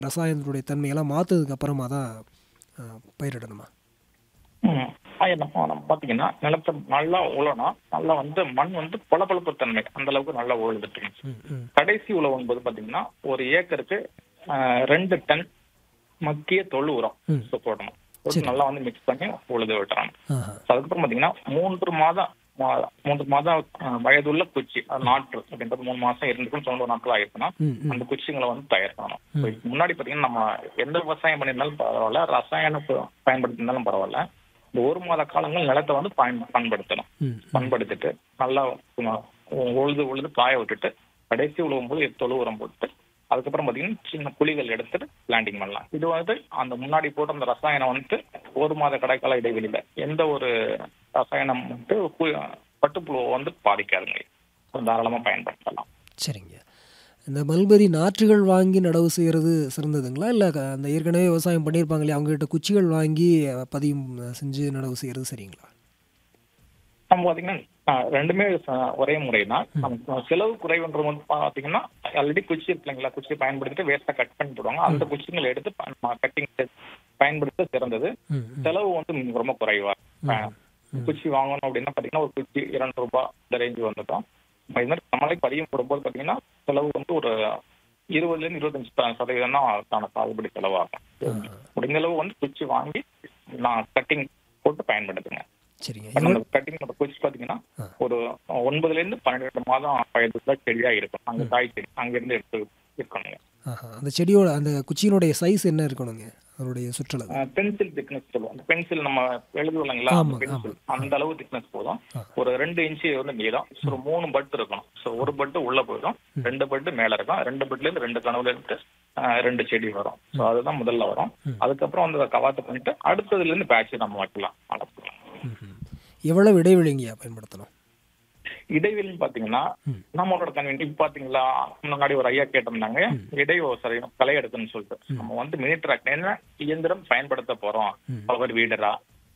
ரசாயனத்துடைய தன்மையெல்லாம் மாற்றதுக்கு அப்புறமா தான் ஆ, பயிரிடணுமா ம். அது நம்ம நம்ம பாத்தீங்கன்னா நிலத்தை நல்லா உழணும் நல்லா வந்து மண் வந்து பளபளப்பு தன்மை அந்த அளவுக்கு நல்லா உழுதுட்டு ம் ம் கடைசி உழவும் போது பாத்தீங்கன்னா ஒரு ஏக்கருக்கு ஆஹ், ரெண்டு டன் மக்கிய தொழு உரம் ம். so போடணும் போட்டு நல்லா வந்து மிக்ஸ் பண்ணி உழுது விட்டுறணும் ஆஹா So அதுக்கப்புறம் பாத்தீங்கன்னா மூன்று மாதம் மா- மூன்று மாதம் ஆஹ், வயதுள்ள குச்சி அது நாற்று அப்படின்றது மூணு மாசம் இருந்துக்கும் தொண்ணூறு நாட்கள் ஆயிருக்குன்னா ம் ம் அந்த குச்சிங்களை வந்து தயார் பண்ணணும் So இதுக்கு முன்னாடி பாத்தீங்கன்னா நம்ம எந்த விவசாயம் பண்ணியிருந்தாலும் பரவாயில்ல ரசாயன ப- பயன்படுத்தியிருந்தாலும் பரவாயில்ல இந்த ஒரு மாத காலங்கள் நிலத்தை வந்து பயன் பயன்படுத்தணும் ம் பண்படுத்திட்டு நல்லா உ- உழுது உழுது காய விட்டுட்டு கடைசி உழுவும் போது தொழு உரம் போட்டு அதுக்கப்புறம் பாத்தீங்கன்னா சின்ன குழிகள் எடுத்துட்டு பிளான்டிங் பண்ணலாம் இது வந்து அந்த முன்னாடி போட்ட அந்த ரசாயனம் வந்துட்டு ஒரு மாத கடைக்கால இடைவெளியில எந்த ஒரு ரசாயனம் வந்துட்டு கு- பட்டுப்புழுவை வந்து பாதிக்காதுங்க தாராளமா பயன்படுத்தலாம் சரிங்க இந்த மல்பெரி நாற்றுகள் வாங்கி நடவு செய்கிறது சிறந்ததுங்களா இல்லை அந்த ஏற்கனவே விவசாயம் பண்ணியிருப்பாங்க இல்லையா அவங்ககிட்ட குச்சிகள் வாங்கி அஹ், பதியம் அஹ், செஞ்சு நடவு செய்கிறது சரிங்களா நம்ம பாத்தீங்கன்னா ஆஹ், ரெண்டுமே ச- ஒரே முறை தான் நமக்கு செலவு குறைவுன்றது வந்து பாத்தீங்கன்னா ஆல்ரெடி குச்சி இருக்கு இல்லைங்களா குச்சியை பயன்படுத்திட்டு வேஸ்டா கட் பண்ணி போடுவாங்க அந்த குச்சிகளை எடுத்து கட்டிங் பயன்படுத்த சிறந்தது ம் ம் செலவு வந்து ரொம்ப குறைவா ஆஹ், குச்சி வாங்கணும் அப்படின்னா பாத்தீங்கன்னா ஒரு குச்சி இரண்டு ரூபாய் இந்த ரேஞ்சு வந்துட்டோம் இது மாதிரி நம்மளே பதியம் போடும்போது பாத்தீங்கன்னா செலவு வந்து ஒரு இருபதுல இருந்து இருபத்தஞ்சு ச- சதவீதம் தான் அதுக்கான சாகுபடி செலவாகும் முடிந்த அளவு வந்து குச்சி வாங்கி நான் கட்டிங் போட்டு பயன்படுத்துங்க சரிங்க பட் அந்த கட்டிங் அந்த குச்சி பாத்தீங்கன்னா ஒரு ஒன்பதுல இருந்து பன்னிரெண்டு மாதம் வயதுல செடியா இருக்கும் அங்க காய் செடி அங்க இருந்து எடுத்து இருக்கணுங்க ஆஹா அந்த செடியோட அந்த குச்சியினுடைய சைஸ் என்ன இருக்கணுங்க அதனுடைய சுற்றளவு பென்சில் திக்னஸ் சொல்லுவோம் அந்த பென்சில் நம்ம எழுதுவோம் இல்லைங்களா ஆமா, பென்சில் அந்த அளவு திக்னஸ் போதும் ஒரு ரெண்டு இன்ச்சு வந்து நீளம் So, ஒரு மூணு பட் இருக்கணும் ஸோ ஒரு பட்டு உள்ள போயிடும் ரெண்டு பட்டு மேல இருக்கும் ரெண்டு பட்டுல இருந்து ரெண்டு கனவுல இருந்து ஆஹ், ரெண்டு செடி வரும் ஸோ அதுதான் முதல்ல வரும் அதுக்கப்புறம் வந்து அதை கவாத்து பண்ணிட்டு அடுத்ததுல இருந்து பேட்ச் நம்ம வைக்கலாம் வளர்த்துக்கலாம் ம்ஹும். எவ்வளவு இடைவெளிங்கய்யா பயன்படுத்தணும் இடைவெளி பாத்தீங்கன்னா நம்மளோட கன்வீன் இப்ப பாத்தீங்களா முன்னாடி ஒரு ஐயா கேட்டிருந்தாங்க இடை விவசாயம் களை எடுக்குன்னு சொல்லிட்டு நம்ம வந்து மினி டிராக்டர் என்ன இயந்திரம் பயன்படுத்த போறோம் பவர் வீடரா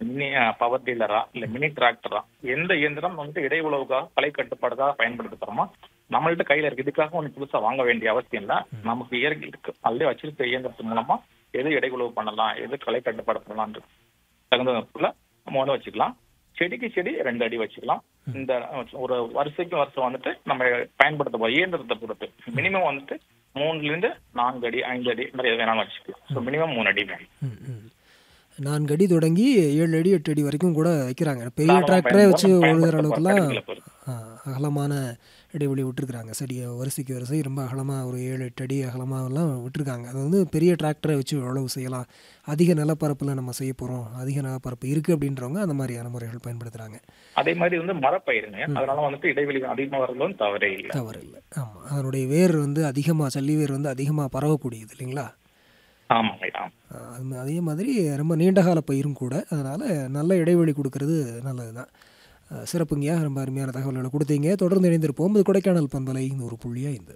பவர் டீலரா இல்ல மினி டிராக்டரா எந்த இயந்திரம் வந்து இடை உழவுக்காக களை கட்டுப்பாடுக்காக பயன்படுத்த போறோமோ நம்மள்ட்ட கையில இருக்கு இதுக்காக ஒண்ணு புதுசா வாங்க வேண்டிய அவசியம் இல்ல நமக்கு இயற்கை இருக்கு அதுலயே வச்சிருக்க இயந்திரத்து மூலமா எது இடை உழவு பண்ணலாம் எது களை கட்டுப்பாடு பண்ணலாம் தகுந்ததுக்குள்ள நம்ம வந்து வச்சுக்கலாம் செடிக்கு செடி ரெண்டு அடி வச்சுக்கலாம் இந்த ஒரு வருஷத்துக்கு வருஷம் வந்துட்டு நம்ம பயன்படுத்த போற இயந்திரத்தை பொறுத்து மினிமம் வந்துட்டு மூணுல இருந்து நான்கு அடி ஐந்து அடி இந்த மாதிரி எது வேணாலும் வச்சுக்கலாம் ஸோ மினிமம் மூணு அடி வேணும் ம், ம். நான்கு அடி தொடங்கி ஏழு அடி எட்டு அடி வரைக்கும் கூட வைக்கிறாங்க பெரிய தாராளமா டிராக்டரே வச்சு பயன்படுத்த- உழுகிற அளவுக்குலாம் பயன்படுத்த பொறுத்து. ஆ, அகலமான இடைவெளி விட்டுருக்குறாங்க செடியை வரிசைக்கு வரிசை ரொம்ப அகலமாக ஒரு ஏழு எட்டு அடி அகலமாகலாம் விட்டுருக்காங்க அது வந்து பெரிய டிராக்டரை வச்சு உழவு செய்யலாம் அதிக நிலப்பரப்பில் நம்ம செய்ய போகிறோம் அதிக நிலப்பரப்பு இருக்குது அப்படின்றவங்க அந்த மாதிரியான முறைகள் பயன்படுத்துகிறாங்க அதே மாதிரி வந்து மரப்பயிருங்க அதனால வந்துட்டு இடைவெளி அதிகமா வரதும் தவறே இல்லை தவறு இல்லை ஆமாம் அதனுடைய வேர் வந்து அதிகமாக சல்லி வேர் வந்து அதிகமாக பரவக்கூடியது இல்லைங்களா ஆமாங்க ஆமா ஆ, அது அதே மாதிரி ரொம்ப நீண்டகால பயிரும் கூட அதனால் நல்ல இடைவெளி கொடுக்கறது நல்லது தான் சிறப்புங்கய்யா ரொம்ப அருமையான தகவல்களை கொடுத்தீங்க தொடர்ந்து இணைந்திருப்போம் இது கொடைக்கானல் பண்பலை ஒரு புள்ளியா இந்த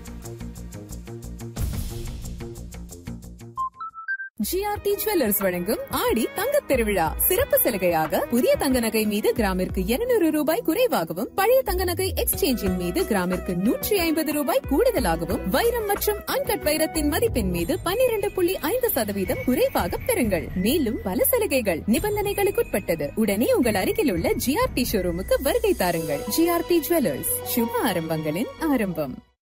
ஜிஆர்டி ஜுவல்லர்ஸ் வழங்கும் ஆடி தங்கத் திருவிழா சிறப்பு சலுகையாக புதிய தங்க நகை மீது கிராமிற்கு 200 ரூபாய் குறைவாகவும் பழைய தங்க நகை எக்ஸ்சேஞ்சின் மீது கிராமிற்கு நூற்றி ஐம்பது ரூபாய் கூடுதலாகவும் வைரம் மற்றும் அன்கட் வைரத்தின் மதிப்பின் மீது 12.5% புள்ளி ஐந்து சதவீதம் குறைவாக பெறுங்கள் மேலும் பல சலுகைகள் நிபந்தனைகளுக்குட்பட்டது உடனே உங்கள் அருகில் உள்ள ஜிஆர்டி ஷோரூமுக்கு வருகை தாருங்கள் ஜிஆர்டி ஜுவல்லர்ஸ் சுப ஆரம்பங்களின் ஆரம்பம்